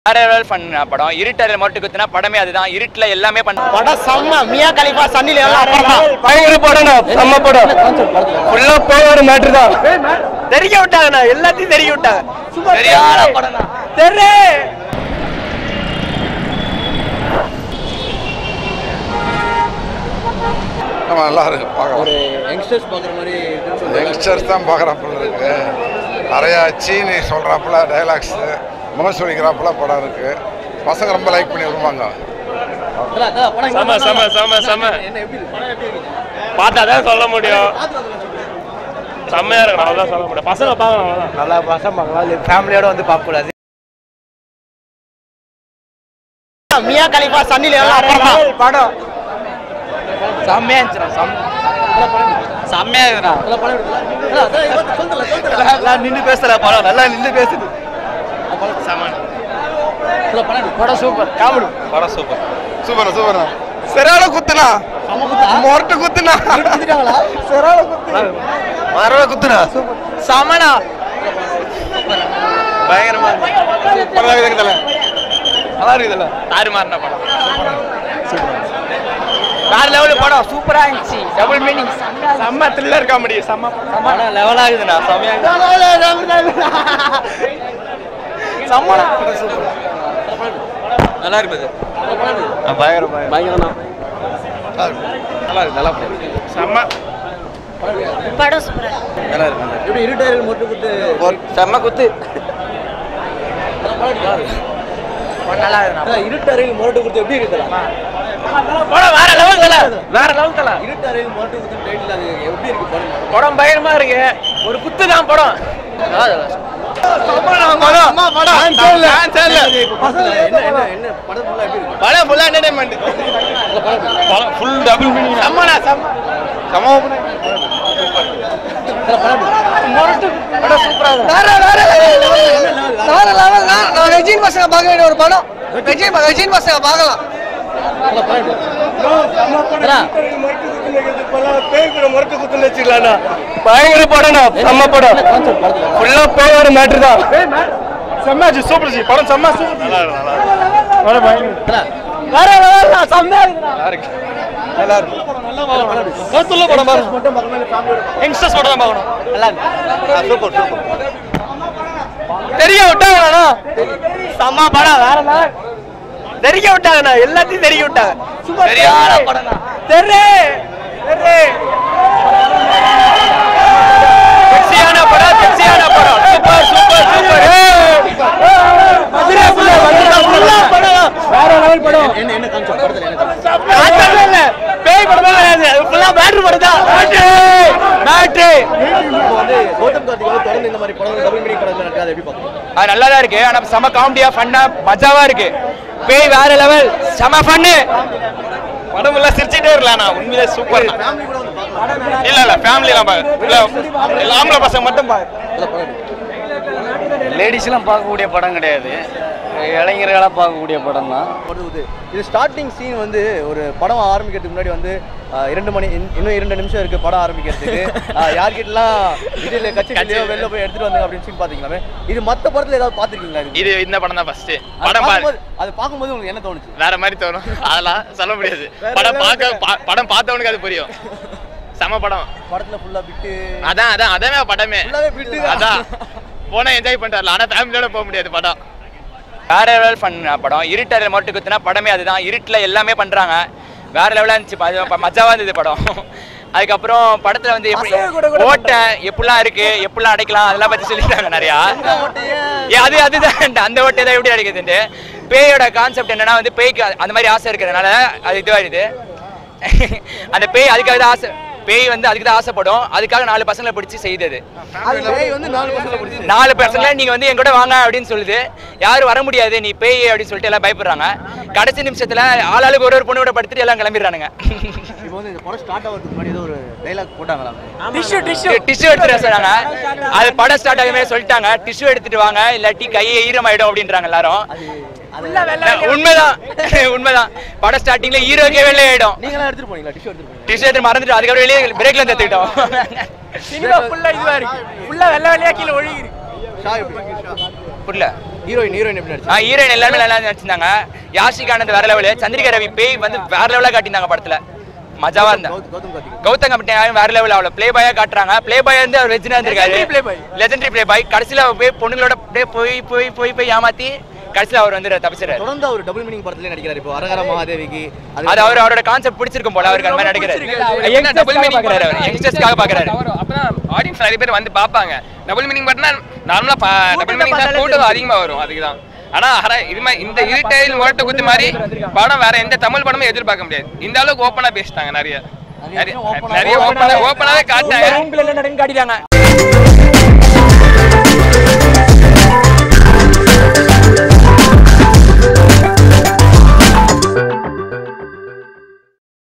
வேற லெவல் பண்ண படம் இருட்டறையில் மட்டும் குத்துனா படமே அதுதான் இருட்டுல எல்லாமே பண்ண படம் செம்ம மியா கலிஃபா சன்னி லியோன் அப்புறம் தான் பயங்கர படம்ண்ணா செம்ம படம் ஃபுல்லா போவாரு மேட்ரு தான் தெரிய விட்டாங்கண்ணா எல்லாத்தையும் தெரிய விட்டாங்க சரியான படம் தெரு ஆமாம் நல்லா இருக்கு பார்க்கலாம் ஒரு யங்ஸ்டர்ஸ் பார்க்குற மாதிரி இருக்குன்னு சொல்றாங்க. யங்ஸ்டர்ஸ் தான் பார்க்குறாப்புல இருக்கு நிறையா சீனி சொல்கிறாப்புல டைலாக்ஸு முகம் சொல்லிக்கிறாப்புல படம் இருக்கு பசங்க ரொம்ப லைக் பண்ணி வருவாங்க அதான், அதான், படம் செம, செம, செம, செம. என்ன எப்படி இருக்கு? படம் எப்படி இருக்கு? பார்த்தா தான் சொல்ல முடியும் பார்த்து வந்து சொல்லுங்க. செம்மையா இருக்கணும் அவ்வளோதான் சொல்ல முடியும் பசங்க பார்க்கலாம் அவ்வளோதான் நல்லா பசங்க பார்க்கலாம் ஃபேமிலியோட வந்து பார்க்க கூடாது மியா கலிஃபா சன்னி லியோன் அப்புறம் தான் படம் செம்மையா இருந்துச்சு செம்மையா இருக்குண்ணா அதான் படம் இருக்குல்ல? அதான், அதான், இவன் சொல்லுங்க, சொல்லுங்க. நல்லா நின்று பேசுற படம் நல்லா நின்று பேசுது அதான் படம் இருக்கு. படம் சூப்பர் காமெடி படம் சூப்பர் சூப்பர் சூப்பர் சரியான குத்துனா செம குத்தா? மொரட்டு குத்துனா குத்திட்டாங்களா? மரவ குத்துனா சமனா பயங்கரமா நல்லா இருக்குதுல நல்லா இருக்குதுல்ல தாறுமாறின படம் வேற லெவல் படம் சூப்பரா இருந்துச்சு டபுள் மீனிங் செம்ம த்ரில்லர் காமெடி செம்ம படம் லெவல் ஆகுதுண்ணா செம்மையா சம்மனா நல்லா இருக்குது நல்லா இருக்கு நல்லா இருக்கு செம்ம படம் சூப்பரா எப்படி இருட்டாரில் மட்டும் குத்து செம்ம குத்து நல்லா இருக்கு இருட்டறையில் மொரட்டு குத்து எப்படி இருக்குதா படம் வேற லெவல் தல வேற லெவல் தல இருட்டறையில் மொரட்டு குத்து டைட்டில் அது எப்படி இருக்கு படம் படம் பயங்கரமா இருக்கு ஒரு குத்து தான் படம் பசங்க என்ன என்ன என்ன படம் ஃபுல்லாக எப்படி இருக்கு படம் ஃபுல்லா என்டர்டைன்மெண்ட் படம் ஃபுல் டபுள் மீனிங் செம்மனா செம்ம படம் சூப்பரா வேற வேற வேற லெவல் நான் வெஜின் பசங்க பார்க்க வேண்டிய ஒரு படம் வெஜின் வெஜின் பசங்க பார்க்கலாம் பயங்கர படம்ண்ணா செம்ம படம் ஃபுல்லா போவாரு மேட்ரு தான் செம்மாச்சு சூப்பர் ஜி படம் செம்ம சூப்பர் நல்லா இருக்கு நல்லா இருக்கு படம் பயங்கர வேற லெவல் செம்மையா இருக்கு கருத்துள்ள படம் பாருங்க யங்ஸ்டர்ஸ் படம் தான் பார்க்கணும் நல்லா இருக்கு சூப்பர் சூப்பர் தெரிய விட்டாங்கண்ணா செம்ம படம் வேற லெவல் தெரிய விட்டாங்கண்ணா எல்லாத்தையும் தெரிய விட்டாங்க சரியான படம் தெரு தெரு பெப்சியான படம் பெப்சியான படம் சூப்பர் சூப்பர் சூப்பர் மதுரை ஃபுல்லா மதுரை ஃபுல்லா படம் வேற லெவல் படம் என்ன என்ன கான்செப்ட் படத்தில் என்ன கான்செப்ட் காத்தமே இல்ல பேய் படமே கிடையாது அது ஃபுல்லா பேட்டரி படம் தான் பேட்டரி இப்போ வந்து கௌதம் கார்த்திக் வந்து தொடர்ந்து இந்த மாதிரி படம் டபுள் மீனிங் படம் நடக்காது எப்படி பார்க்கணும் அது நல்லா தான் இருக்கு ஆனா செம காமெடியா ஃபன்னா மஜாவா இருக்கு பேய் வேற லெவல் செம ஃபன்னு படம் எல்லாம் சிரிச்சிட்டே இருக்கலாம் நான் உண்மையிலே சூப்பர் ஃபேமிலி கூட வந்து பார்க்கலாம் இல்ல இல்ல ஃபேமிலி எல்லாம் பாரு இல்ல இல்ல, ஆம்பளை பசங்க மட்டும் பாரு அதில் படம் இருக்கு. லேடிஸ்லாம் பார்க்கக்கூடிய படம் கிடையாது இளைஞர்களாக பார்க்கக்கூடிய படம் தான் வருது இது ஸ்டார்டிங் சீன் வந்து ஒரு படம் ஆரம்பிக்கிறதுக்கு முன்னாடி வந்து ஆஹ், இரண்டு மணி இன்னும் இன்னும் இரண்டு நிமிஷம் இருக்கு படம் ஆரம்பிக்கிறதுக்கு ஆஹ், யார்கிட்டலாம் இதுல கட்சி வெளில போய் எடுத்துட்டு வந்தாங்க அப்படின்னு சீன் பாத்தீங்களாமே இது மத்த படத்துல ஏதாவது பாத்திருக்கீங்களா இது இது இந்த படம் தான் ஃபர்ஸ்ட் அது படம் பாரு பார்க்கும்போது அது பார்க்கும்போது உங்களுக்கு என்ன தோணுச்சு வேற மாதிரி தோணும் அதெல்லாம் சொல்ல முடியாது படம் பார்க்க பா- படம் பார்த்தவனுக்கு அது புரியும் செம படம் படத்துல ஃபுல்லா விட்டு அதான் அதான் அதானே படமே ஃபுல்லாவே விட்டு அதான் போனா என்ஜாய் பண்றாரு ஆனா ஃபேமிலியோட போக முடியாது படம் வேற லெவல் பண்ண படம் இருட்டறையில் மட்டும் குத்துனா படமே அதுதான் இருட்டுல எல்லாமே பண்றாங்க வேற லெவலா இருந்துச்சு ப- ப- மஜாவா இருந்தது படம் அதுக்கப்புறம் படத்துல வந்து எப்படி ஓட்டை எப்படிலாம் இருக்கு எப்படிலாம் அடைக்கலாம் அதெல்லாம் பத்தி சொல்லிட்டாங்க நிறையா ஏ, அது அதுதான் அந்த ஓட்டை தான் எப்படி அடைக்குதுன்ட்டு பேயோட கான்செப்ட் என்னன்னா வந்து பேய்க்கு அந்த மாதிரி ஆசை இருக்கிறதுனால அது இதுவாயிருது அந்த பேய் அதுக்காக தான் ஆசை பேய் வந்து அதுக்கு தான் ஆசைப்படும் அதுக்காக நாலு பசங்களை பிடிச்சி செய்தது பேய் வந்து நாலு பசங்களை பிடிச்சி நாலு பசங்களை நீங்க வந்து என் கூட வாங்க அப்படின்னு சொல்லுது யாரும் வர முடியாது நீ பேய் அப்படின்னு சொல்லிட்டு எல்லாம் பயப்படுறாங்க கடைசி நிமிஷத்துல ஆளாளுக்கு ஒரு ஒரு பொண்ணு கூட படுத்துட்டு எல்லாம் கிளம்பிடுறானுங்க இப்போ வந்து இந்த படம் ஸ்டார்ட் ஆகிறதுக்கு முன்னாடி ஏதோ ஒரு டைலாக் போட்டாங்களா டிஷ்யூ டிஷ்யூ டிஷ்யூ எடுத்துட்டு சொன்னாங்க அது படம் ஸ்டார்ட் ஆகவே சொல்லிட்டாங்க டிஷ்யூ எடுத்துட்டு வாங்க இல்லாட்டி கையை ஈரமாயிடும் அப்படின்றாங்க எல்லாரும் உண்மைதான் உண்மைதான் படம் ஸ்டார்டிங்ல ஹீரோக்கே வெள்ளை ஆயிடும் நீங்களாம் எடுத்துட்டு போனீங்களா டிஷ்யூ எடுத்துட்டு போனீங்க டிஷ்யூ எடுத்து மறந்துட்டு அதுக்கப்புறம் வெளியே பிரேக்ல தத்துக்கிட்டோம் சினிமா ஃபுல்லா இதுவா இருக்கு ஃபுல்லா வெள்ளை வெள்ளையா கீழே ஒழுகி ஷா எப்படி புரியல ஹீரோயின் ஹீரோயின் எப்படி நடிச்சா ஆ ஹீரோயின் எல்லாருமே நல்லா நடிச்சிருந்தாங்க யாஷிக் ஆனந்த் வேற லெவலு சந்திரிகா ரவி பேய் வந்து வேற லெவலாக காட்டியிருந்தாங்க படத்துல மஜாவா இருந்தா கௌதம் கௌதம் கார்த்திக் கௌதம் கம்பெனி வேற லெவல் அவ்வளோ ப்ளே பாயா காட்டுறாங்க ப்ளே பாய் வந்து அவர் வெஜ்னா இருந்திருக்காரு லெஜெண்டரி ப்ளே பாய் கடைசியில் அவர் போய் பொண்ணுங்களோட அப்படியே போய் போய் போய் போய் ஏமாத்தி கடைசியில் அவர் வந்து தப்பிச்சிடாரு தொடர்ந்து அவர் டபுள் மீனிங் படத்துல நடிக்கிறார் இப்போ அரகர மகாதேவிக்கு அது அவர் அவரோட கான்செப்ட் பிடிச்சிருக்கும் போல அவருக்கு அந்த மாதிரி நடிக்கிறாரு என்ன double meaning பாக்குறாரு அவர் யங்ஸ்டர்ஸ்க்காக பாக்குறாரு அப்பதான் ஆடியன்ஸ் நிறைய பேர் வந்து பார்ப்பாங்க டபுள் மீனிங் பட்னா நார்மலா டபுள் மீனிங் தான் கூட்டம் அதிகமா வரும் அதுக்கு தான் ஆனா ஆனா இது மாதிரி இந்த இருட்டையில் ஓட்ட குத்து மாதிரி படம் வேற எந்த தமிழ் படமும் எதிர்பார்க்க முடியாது இந்த அளவுக்கு ஓப்பனா பேசிட்டாங்க நிறைய நிறைய நிறைய ஓப்பனா ஓப்பனாவே காட்டாங்க ரூம்குள்ள என்ன நடக்குன்னு காட்டிட்டாங்க